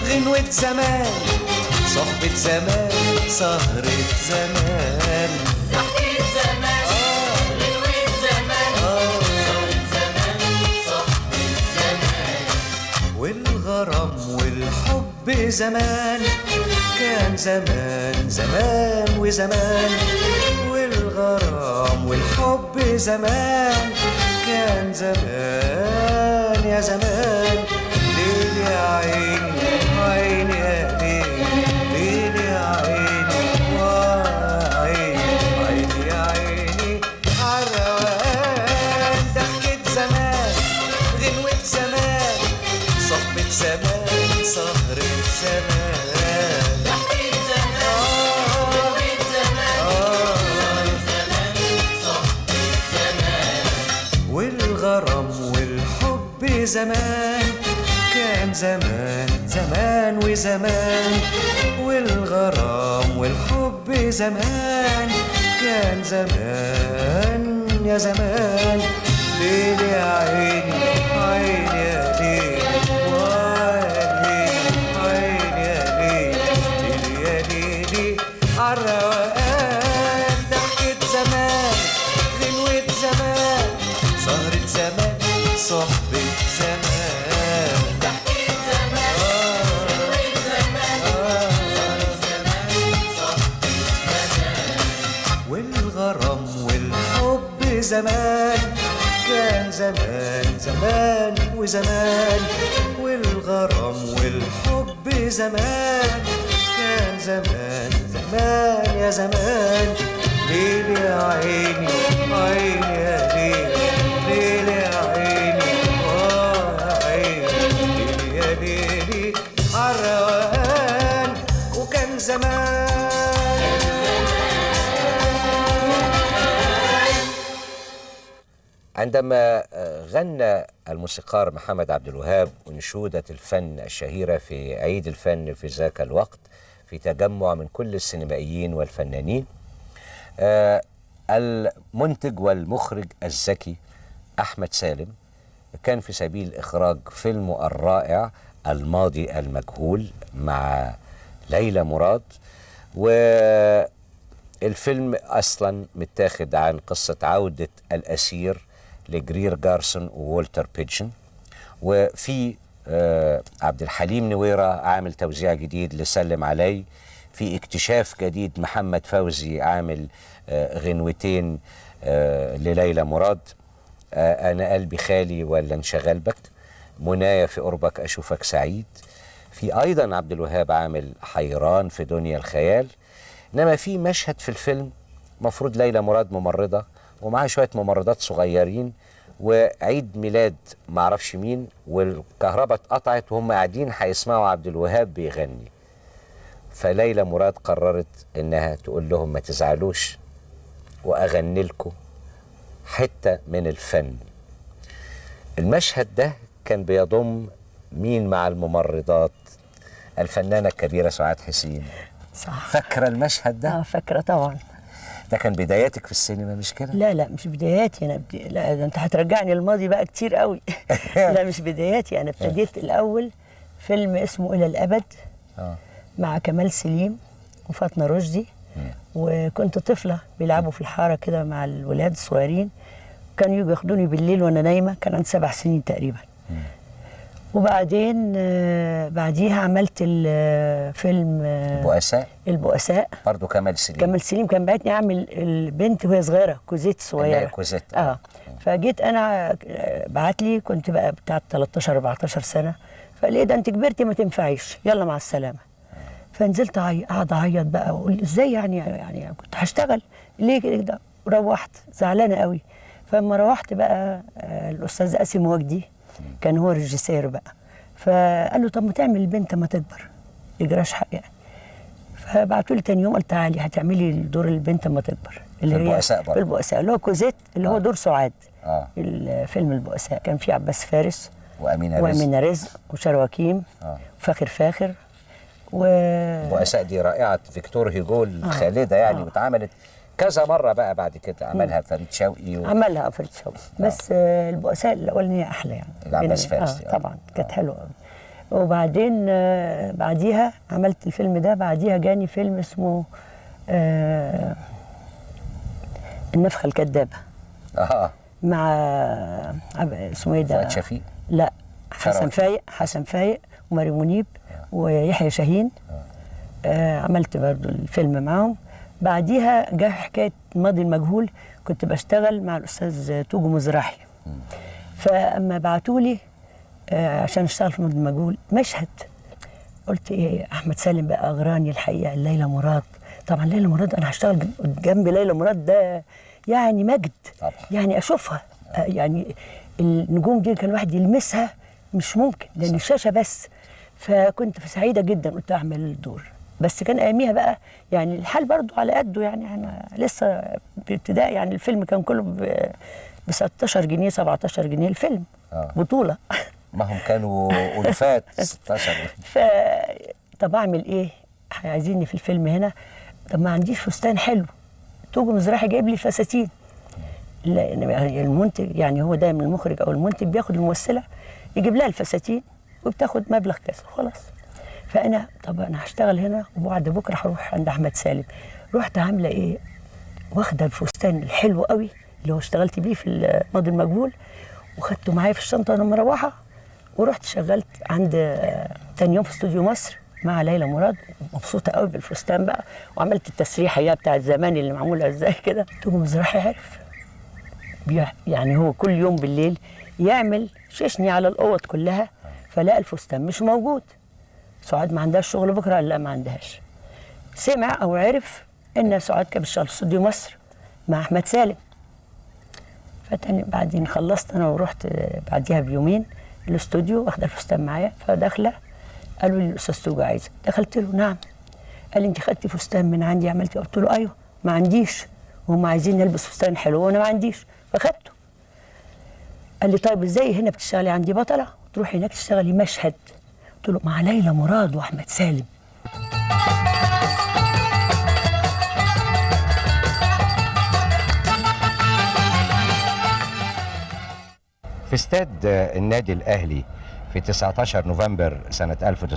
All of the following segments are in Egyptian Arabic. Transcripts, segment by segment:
غنوة زمان صحبة زمان سهرة زمان تحكي زمان غنوة زمان صارت زمان صحبة زمان والغرام والحب زمان كان زمان زمان وزمان والغرام والحب زمان كان زمان يا زمان ليل يا عيني عيني يا ليل ليل يا عيني وعيني عيني يا عيني عالروقان ضحكة زمان غنوة زمان صحبة زمان سهرة زمان تحكي زمان غنوة زمان صارت زمان صحبة زمان والغرام والحب زمان كان زمان زمان وزمان والغرام والحب زمان كان زمان يا زمان ليل يا عيني عيني يا ليل وعيني عيني يا ليل ليل يا ليلي عالروقان ضحكة زمان غنوة زمان سهرة زمان صحبة زمان تحكي زمان غنوة زمان صارت زمان صحبة زمان والغرام والحب زمان كان زمان زمان وزمان والغرام والحب زمان كان زمان زمان يا زمان ليل يا عيني عيني يا ليل ليل يا عيني آه يا عيني ليل يا ليلي عالروقان وكان زمان عندما آه، غنى الموسيقار محمد عبد الوهاب أنشودة الفن الشهيرة في عيد الفن في ذاك الوقت في تجمع من كل السينمائيين والفنانين آه، المنتج والمخرج الذكي أحمد سالم كان في سبيل إخراج فيلمه الرائع الماضي المجهول مع ليلى مراد والفيلم أصلا متاخد عن قصة عودة الأسير لجرير جارسون وولتر بيجن وفي آه، عبد الحليم نويرة عامل توزيع جديد لسلم علي في اكتشاف جديد محمد فوزي عامل آه، غنوتين آه، لليلى مراد آه، أنا قلبي خالي ولا انشغل بك منايا في قربك أشوفك سعيد في أيضا عبد الوهاب عامل حيران في دنيا الخيال إنما في مشهد في الفيلم مفروض ليلى مراد ممرضة ومعاها شوية ممرضات صغيرين وعيد ميلاد معرفش مين والكهرباء اتقطعت وهم قاعدين هيسمعوا عبد الوهاب بيغني فليلى مراد قررت انها تقول لهم ما تزعلوش واغني لكم حته من الفن المشهد ده كان بيضم مين مع الممرضات الفنانه الكبيره سعاد حسين صح فاكره المشهد ده اه فاكره طبعا ده كان بداياتك في السينما مش كده لا لا مش بداياتي انا بدي... لا ده انت هترجعني الماضي بقى كتير قوي لا مش بداياتي انا ابتديت الاول فيلم اسمه الى الابد اه مع كمال سليم وفاطمه رشدي وكنت طفله بيلعبوا في الحاره كده مع الولاد الصغيرين كانوا يجوا ياخدوني بالليل وانا نايمه كان عندي سبع سنين تقريبا وبعدين آه، بعديها عملت الفيلم آه، بؤساء البؤساء برضه كمال سليم كمال سليم كان بعتني اعمل البنت وهي صغيره كوزيت اللي هي صغيره كوزيت، آه. اه فجيت انا بعت لي كنت بقى بتاعت 13 14 سنه فقال لي إيه ده انت كبرتي ما تنفعيش يلا مع السلامه فنزلت أعي- قاعد اعيط بقى واقول ازاي يعني يعني كنت هشتغل ليه كده روحت زعلانه قوي فلما روحت بقى آه، الاستاذ قاسم وجدي كان هو الريجيسير بقى فقال له طب ما تعمل البنت ما تكبر يجراش حق يعني فبعتوا لي تاني يوم قال تعالي هتعملي دور البنت اما تكبر اللي في هي البؤساء برضه. في البؤساء اللي هو كوزيت اللي هو دور سعاد آه. الفيلم البؤساء كان فيه عباس فارس وامينه رزق وامينه رزق وشروكيم آه. وفاخر فاخر و بؤساء دي رائعه فيكتور هيجو الخالده يعني واتعملت كذا مره بقى بعد كده عملها فريد شوقي و... عملها فريد شوقي بس آه، البؤساء الاولانيه احلى يعني العباس بين- فارس دي، آه آه. طبعا كانت حلوه قوي وبعدين آه، بعديها عملت الفيلم ده بعديها جاني فيلم اسمه آه، النفخه الكذابه اه مع عب- اسمه ايه ده فؤاد شفيق لا حسن شرف. فايق حسن فايق وماري منيب ويحيى شاهين آه عملت برضو الفيلم معاهم بعديها جه حكايه الماضي المجهول كنت بشتغل مع الاستاذ توجو مزراحي فاما بعتوا لي آه عشان اشتغل في الماضي المجهول مشهد قلت ايه احمد سالم بقى اغراني الحقيقه ليلى مراد طبعا ليلى مراد انا هشتغل جنب- جنب ليلى مراد ده يعني مجد طبعا. يعني اشوفها آه، يعني النجوم دي كان الواحد يلمسها مش ممكن لان الشاشه بس فكنت سعيده جدا قلت اعمل الدور بس كان اياميها بقى يعني الحال برضو على قده يعني احنا لسه بابتدائي يعني الفيلم كان كله ب 16 جنيه 17 جنيه الفيلم آه. بطوله ما هم كانوا ألوفات 16 ف طب اعمل ايه؟ عايزيني في الفيلم هنا طب ما عنديش فستان حلو توجو مزراحي جايب لي فساتين لان المنتج يعني هو دايما المخرج او المنتج بياخد الممثله يجيب لها الفساتين وبتاخد مبلغ كذا خلاص فانا طب انا هشتغل هنا وبعد بكره هروح عند احمد سالم رحت عامله ايه واخده الفستان الحلو قوي اللي هو اشتغلت بيه في الماضي المجهول وخدته معايا في الشنطه وانا مروحه ورحت شغلت عند آه، تاني يوم في استوديو مصر مع ليلى مراد مبسوطه قوي بالفستان بقى وعملت التسريحه هي بتاعت زمان اللي معموله ازاي كده توجو مزراحي عرف بي- يعني هو كل يوم بالليل يعمل ششني على الاوض كلها فلقى الفستان مش موجود سعاد ما عندهاش شغل بكره قال لا ما عندهاش سمع او عرف ان سعاد كانت بتشتغل في استوديو مصر مع احمد سالم فتاني بعدين خلصت انا ورحت آه، بعديها بيومين الاستوديو واخده الفستان معايا فداخله قالوا لي الاستاذ توجو عايزك دخلت له نعم قال لي انت خدتي فستان من عندي عملتي قلت له ايوه ما عنديش وهم عايزين نلبس فستان حلو وانا ما عنديش فخدته قال لي طيب ازاي هنا بتشتغلي عندي بطله تروحي هناك تشتغلي مشهد قلت له مع ليلى مراد واحمد سالم في استاد النادي الأهلي في 19 نوفمبر سنة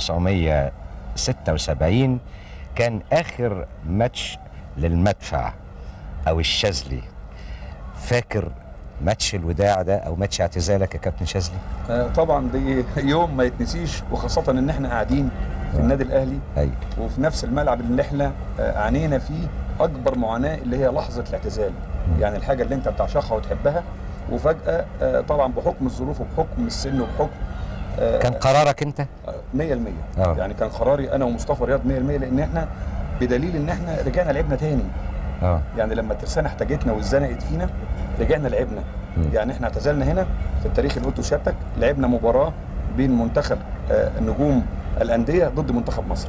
1976 كان آخر ماتش للمدفع أو الشاذلي فاكر ماتش الوداع ده أو ماتش اعتزالك يا كابتن شاذلي؟ آه، طبعا دي يوم ما يتنسيش وخاصة ان احنا قاعدين في النادي الاهلي أيوة وفي نفس الملعب اللي احنا آه، عانينا فيه اكبر معاناة اللي هي لحظة الاعتزال يعني الحاجة اللي انت بتعشقها وتحبها وفجأة آه، طبعا بحكم الظروف وبحكم السن وبحكم آه، كان قرارك أنت؟ آه، 100% آه. يعني كان قراري انا ومصطفى رياض 100% لان احنا بدليل ان احنا رجعنا لعبنا تاني اه يعني لما الترسانه احتاجتنا واتزنقت فينا رجعنا لعبنا مم. يعني احنا اعتزلنا هنا في التاريخ اللي قلته سيادتك لعبنا مباراه بين منتخب آه، نجوم الانديه ضد منتخب مصر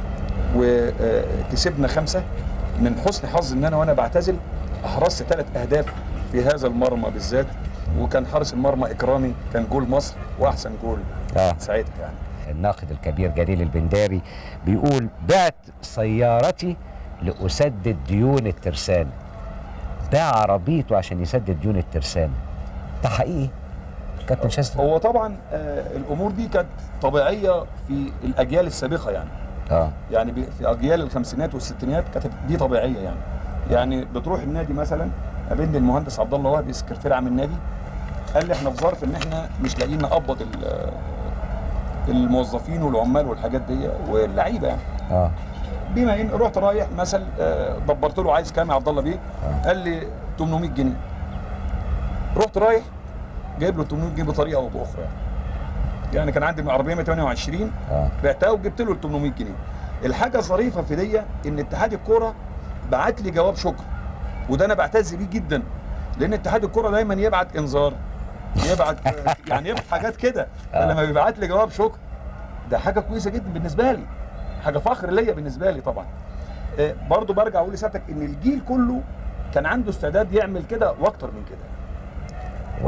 وكسبنا خمسه من حسن حظ ان انا وانا بعتزل احرزت ثلاث اهداف في هذا المرمى بالذات وكان حارس المرمى اكرامي كان جول مصر واحسن جول آه. ساعتها يعني الناقد الكبير جليل البنداري بيقول بعت سيارتي لأسدد ديون الترسان باع عربيته عشان يسدد ديون الترسان ده حقيقي كابتن شاذلي هو طبعا آه، الامور دي كانت طبيعيه في الاجيال السابقه يعني اه يعني بي- في اجيال الخمسينات والستينات كانت دي طبيعيه يعني يعني بتروح النادي مثلا قابلني المهندس عبد الله وهبي سكرتير عام النادي قال لي احنا في ظرف ان احنا مش لاقيين نقبض ال- الموظفين والعمال والحاجات دي واللعيبه يعني اه بما ان رحت رايح مثلا آه، دبرت له عايز كام يا عبد الله بيه قال لي 800 جنيه رحت رايح جايب له 800 جنيه بطريقه او باخرى يعني يعني كان عندي من عربيه 128 اه بعتها وجبت له ال 800 جنيه الحاجه الظريفه في دي ان اتحاد الكوره بعت لي جواب شكر وده انا بعتز بيه جدا لان اتحاد الكوره دايما يبعت انذار يبعت يعني يبعت حاجات كده فلما بيبعت لي جواب شكر ده حاجه كويسه جدا بالنسبه لي حاجه فخر ليا بالنسبه لي طبعا آه، برضو برجع اقول لسيادتك ان الجيل كله كان عنده استعداد يعمل كده واكتر من كده و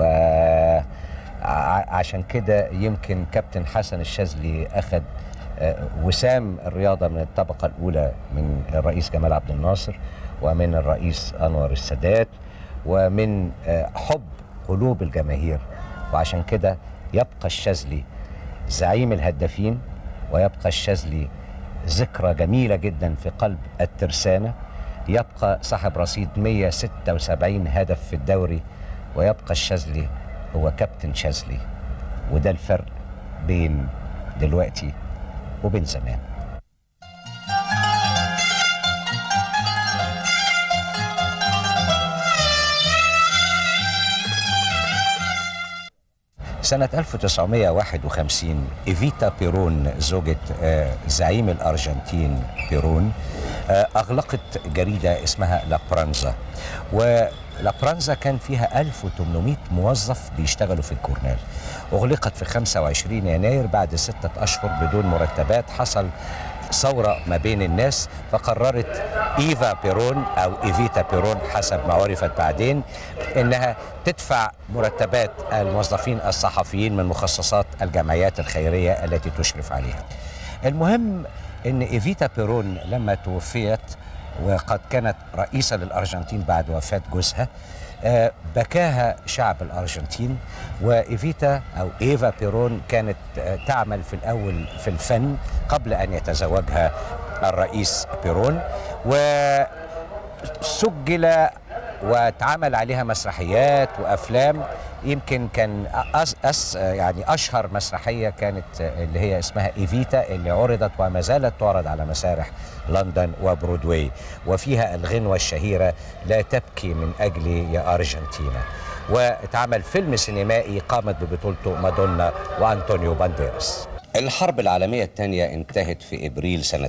ع- عشان كده يمكن كابتن حسن الشاذلي اخذ آه، وسام الرياضه من الطبقه الاولى من الرئيس جمال عبد الناصر ومن الرئيس انور السادات ومن آه، حب قلوب الجماهير وعشان كده يبقى الشاذلي زعيم الهدافين ويبقى الشاذلي ذكرى جميلة جدا في قلب الترسانة يبقى صاحب رصيد 176 هدف في الدوري ويبقى الشاذلي هو كابتن شاذلي وده الفرق بين دلوقتي وبين زمان سنة 1951 إيفيتا بيرون زوجة آه، زعيم الأرجنتين بيرون آه، أغلقت جريدة اسمها لابرانزا ولابرانزا كان فيها 1800 موظف بيشتغلوا في الجورنال أغلقت في 25 يناير بعد ستة أشهر بدون مرتبات حصل ثورة ما بين الناس فقررت إيفا بيرون أو إيفيتا بيرون حسب ما عرفت بعدين إنها تدفع مرتبات الموظفين الصحفيين من مخصصات الجمعيات الخيرية التي تشرف عليها المهم إن إيفيتا بيرون لما توفيت وقد كانت رئيسة للأرجنتين بعد وفاة جوزها آه، بكاها شعب الأرجنتين وإيفيتا أو إيفا بيرون كانت آه، تعمل في الأول في الفن قبل أن يتزوجها الرئيس بيرون وسجل واتعمل عليها مسرحيات وافلام يمكن كان أس أس يعني اشهر مسرحيه كانت اللي هي اسمها ايفيتا اللي عرضت وما زالت تعرض على مسارح لندن وبرودواي وفيها الغنوه الشهيره لا تبكي من اجلي يا ارجنتينا واتعمل فيلم سينمائي قامت ببطولته مادونا وانطونيو بانديراس الحرب العالمية الثانية انتهت في إبريل سنة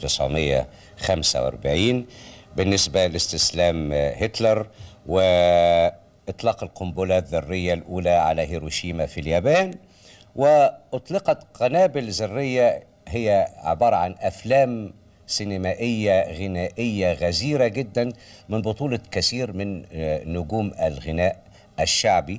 1945 بالنسبة لاستسلام هتلر وإطلاق القنبلة الذرية الأولى على هيروشيما في اليابان وأطلقت قنابل ذرية هي عبارة عن أفلام سينمائية غنائية غزيرة جدا من بطولة كثير من آه، نجوم الغناء الشعبي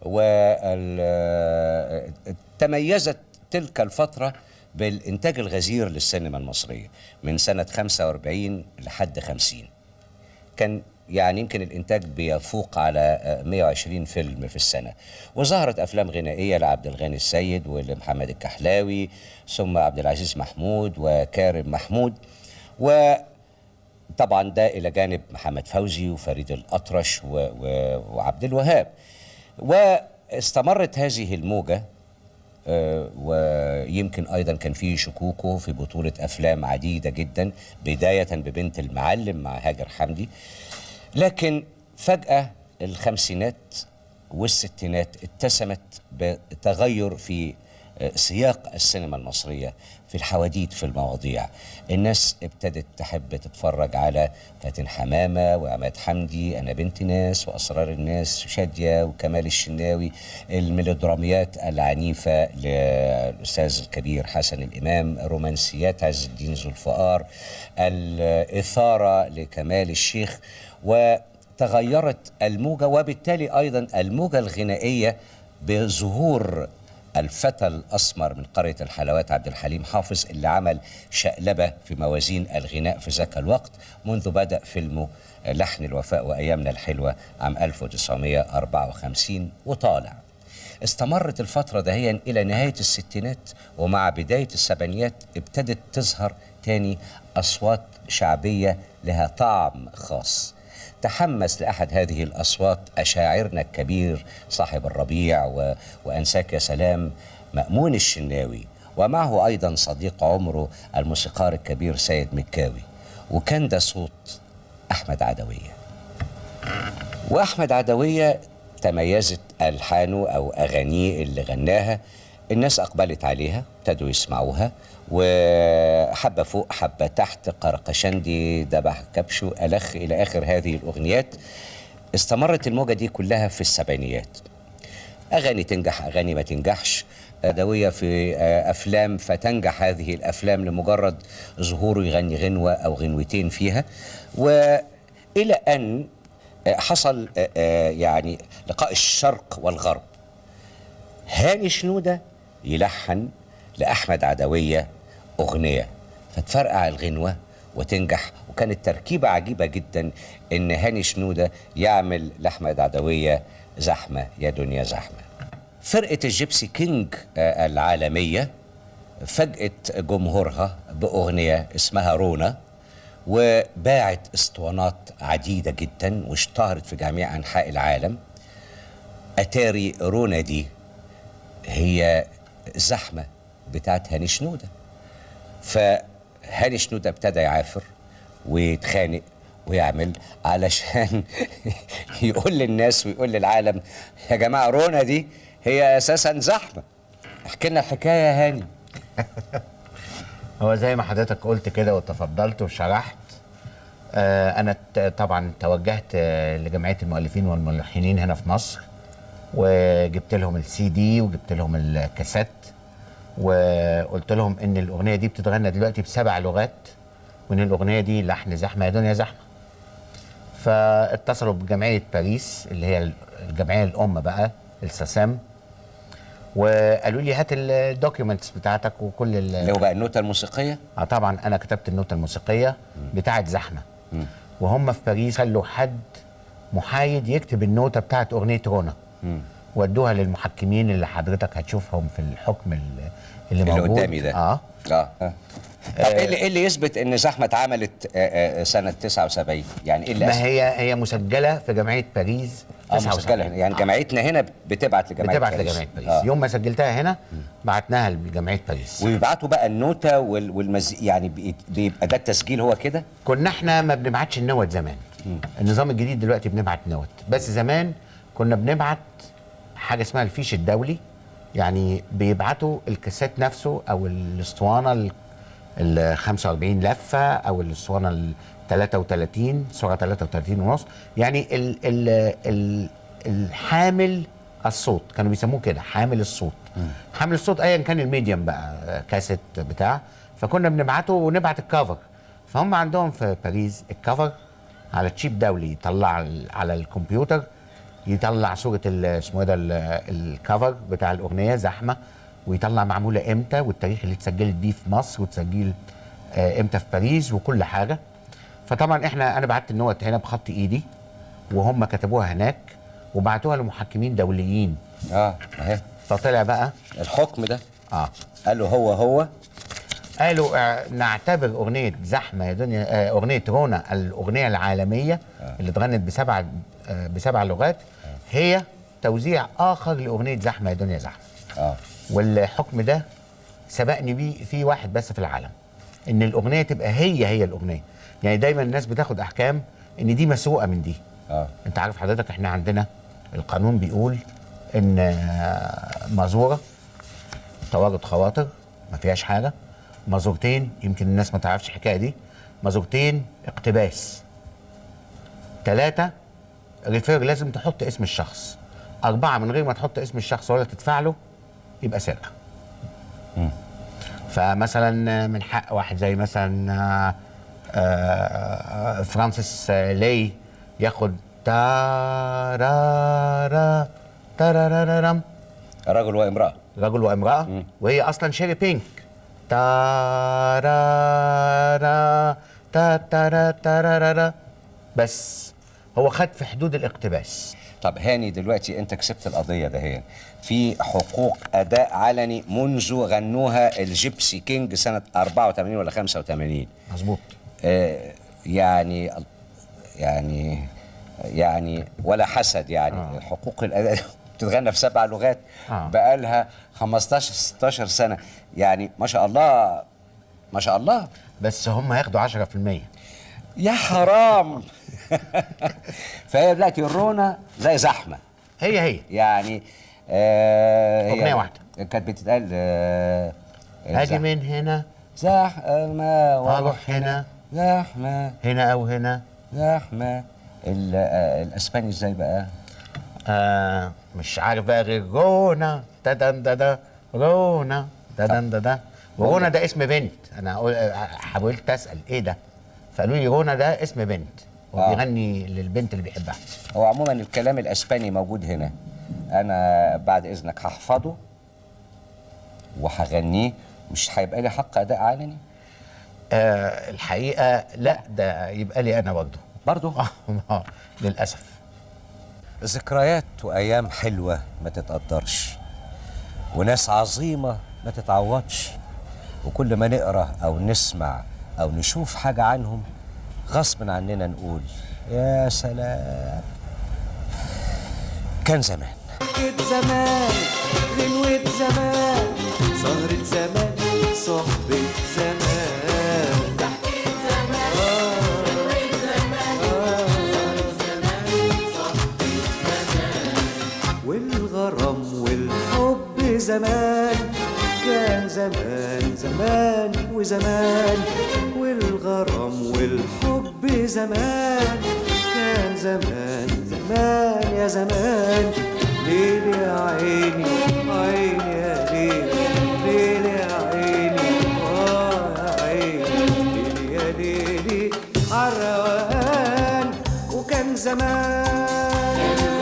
وتميزت تلك الفترة بالإنتاج الغزير للسينما المصرية من سنة 45 لحد 50 كان يعني يمكن الإنتاج بيفوق على آه، 120 فيلم في السنة وظهرت أفلام غنائية لعبد الغني السيد ولمحمد الكحلاوي ثم عبد العزيز محمود وكارم محمود و طبعا ده الى جانب محمد فوزي وفريد الاطرش و... و... وعبد الوهاب واستمرت هذه الموجه آه، ويمكن ايضا كان في شكوكو في بطوله افلام عديده جدا بدايه ببنت المعلم مع هاجر حمدي لكن فجاه الخمسينات والستينات اتسمت بتغير في آه، سياق السينما المصرية في الحواديت في المواضيع الناس ابتدت تحب تتفرج على فاتن حمامة وعماد حمدي أنا بنت ناس وأسرار الناس شادية وكمال الشناوي الميلودراميات العنيفة للأستاذ الكبير حسن الإمام رومانسيات عز الدين ذو الفقار الإثارة لكمال الشيخ وتغيرت الموجة وبالتالي أيضا الموجة الغنائية بظهور الفتى الأسمر من قرية الحلوات عبد الحليم حافظ اللي عمل شقلبة في موازين الغناء في ذاك الوقت منذ بدأ فيلمه لحن الوفاء وأيامنا الحلوة عام 1954 وطالع استمرت الفترة دهيا إلى نهاية الستينات ومع بداية السبعينيات ابتدت تظهر تاني أصوات شعبية لها طعم خاص تحمس لأحد هذه الأصوات أشاعرنا الكبير صاحب الربيع و... وأنساك يا سلام مأمون الشناوي ومعه أيضا صديق عمره الموسيقار الكبير سيد مكاوي وكان ده صوت أحمد عدوية واحمد عدويه تميزت الحانه او اغانيه اللي غناها الناس اقبلت عليها ابتدوا يسمعوها وحبه فوق حبه تحت قرقشندي دبح كبشو الخ الى اخر هذه الاغنيات استمرت الموجه دي كلها في السبعينيات اغاني تنجح اغاني ما تنجحش عدوية في آه، أفلام فتنجح هذه الأفلام لمجرد ظهوره يغني غنوة أو غنوتين فيها وإلى أن آه، حصل آه، آه، يعني لقاء الشرق والغرب هاني شنودة يلحن لأحمد عدوية أغنية فتفرقع الغنوة وتنجح وكانت تركيبة عجيبة جدا إن هاني شنودة يعمل لأحمد عدوية زحمة يا دنيا زحمة فرقة الجيبسي كينج آه، العالمية فاجأت جمهورها بأغنية اسمها رونا وباعت اسطوانات عديدة جدا واشتهرت في جميع أنحاء العالم أتاري رونا دي هي زحمة بتاعت هاني شنودة فهاني شنودة ابتدى يعافر ويتخانق ويعمل علشان يقول للناس ويقول للعالم يا جماعة رونا دي هي أساسا زحمة احكي لنا الحكاية يا هاني هو زي ما حضرتك قلت كده وتفضلت وشرحت آه انا ت- طبعا توجهت آه لجمعيه المؤلفين والملحنين هنا في مصر وجبت لهم السي دي وجبت لهم الكاسيت وقلت لهم ان الاغنيه دي بتتغنى دلوقتي بسبع لغات وان الاغنيه دي لحن زحمه يا دنيا زحمه فاتصلوا بجمعيه باريس اللي هي الجمعيه الام بقى الساسام وقالوا لي هات الدوكيومنتس بتاعتك وكل ال- اللي هو بقى النوتة الموسيقية اه طبعا انا كتبت النوتة الموسيقية بتاعت زحمة وهم في باريس خلوا حد محايد يكتب النوتة بتاعت أغنية رونا ودوها للمحكمين اللي حضرتك هتشوفهم في الحكم ال- اللي, اللي موجود قدامي ده اه اه آه. طب ايه اللي, إيه اللي يثبت ان زحمه اتعملت آه، آه، سنه 79 يعني ايه اللي ما أثبت؟ هي هي مسجلة في جمعية باريس اه 79. مسجله هنا يعني جمعيتنا هنا بتبعت لجمعيه بتبعت باريس. لجمعية باريس آه. يوم ما سجلتها هنا بعتناها لجمعية باريس ويبعتوا بقى النوتة وال- والمز يعني بي- بيبقى ده التسجيل هو كده كنا احنا ما بنبعتش النوت زمان النظام الجديد دلوقتي بنبعت نوت بس زمان كنا بنبعت حاجه اسمها الفيش الدولي يعني بيبعتوا الكاسيت نفسه او الاسطوانه ال- ال 45 لفه او الاسطوانه ال 33 سرعه 33 ونص يعني ال ال ال الحامل الصوت كانوا بيسموه كده حامل الصوت حامل الصوت ايا كان الميديم بقى كاسيت بتاع فكنا بنبعته ونبعت الكفر فهم عندهم في باريس الكفر على تشيب دولي يطلع ال- على الكمبيوتر يطلع صوره ال- اسمه ايه ده ال- الكفر بتاع الاغنيه زحمه ويطلع معموله امتى والتاريخ اللي اتسجلت بيه في مصر وتسجل آه، امتى في باريس وكل حاجه فطبعا احنا انا بعت النوت هنا بخط ايدي وهم كتبوها هناك وبعتوها لمحكمين دوليين اه اهي فطلع بقى الحكم ده اه قالوا هو هو قالوا آه، نعتبر اغنيه زحمه يا دنيا آه، اغنيه رونا الاغنيه العالميه اللي اتغنت بسبع آه، بسبع لغات هي توزيع اخر لاغنيه زحمه يا دنيا زحمه اه والحكم ده سبقني بيه في واحد بس في العالم ان الاغنيه تبقى هي هي الاغنيه يعني دايما الناس بتاخد احكام ان دي مسروقه من دي اه انت عارف حضرتك احنا عندنا القانون بيقول ان آه، مزوره توارد خواطر ما فيهاش حاجه مزورتين يمكن الناس ما تعرفش الحكايه دي مزورتين اقتباس ثلاثه ريفير لازم تحط اسم الشخص أربعة من غير ما تحط اسم الشخص ولا تدفع له يبقى سرقة فمثلا من حق واحد زي مثلا آه، آه، فرانسيس آه، لي ياخد تارارا تارارارام رجل وامراه رجل وامرأة وهي أصلا شيري بينك تارارا تاتارا تارارا بس هو خد في حدود الاقتباس طب هاني دلوقتي انت كسبت القضيه ده هي في حقوق اداء علني منذ غنوها الجيبسي كينج سنه 84 ولا 85 مظبوط آه يعني يعني يعني ولا حسد يعني آه. حقوق الاداء بتتغنى في سبع لغات آه. بقالها 15 16 سنه يعني ما شاء الله ما شاء الله بس هم هياخدوا 10% يا حرام فهي دلوقتي الرونا زي زحمه هي هي يعني آه هي أغنية واحدة. كانت بتتقال آه هاجي زح- من هنا زحمة واروح هنا زحمة هنا او هنا زحمة ال- آه، الاسباني ازاي بقى؟ آه مش عارف بقى غير رونا تدن ددا رونا تدن ددا ورونا ده اسم بنت انا أقول- آه، حاولت اسال ايه ده فقالوا لي رونا ده اسم بنت هو آه. بيغني للبنت اللي بيحبها هو عموما الكلام الاسباني موجود هنا انا بعد اذنك هحفظه وهغنيه مش هيبقى لي حق اداء علني آه الحقيقه لا ده يبقى لي انا برضه برضه آه، للاسف ذكريات وايام حلوه ما تتقدرش وناس عظيمة ما تتعوضش وكل ما نقرا او نسمع او نشوف حاجة عنهم غصب عننا نقول يا سلام كان زمان ضحكة زمان غنوة زمان سهرة زمان صحبة زمان والغرام والحب زمان كان زمان زمان وزمان والغرام والحب زمان كان زمان زمان يا زمان ليل يا عيني عيني يا ليل ليل يا عيني اه يا عيني ليل يا ليلي عالروقان وكان زمان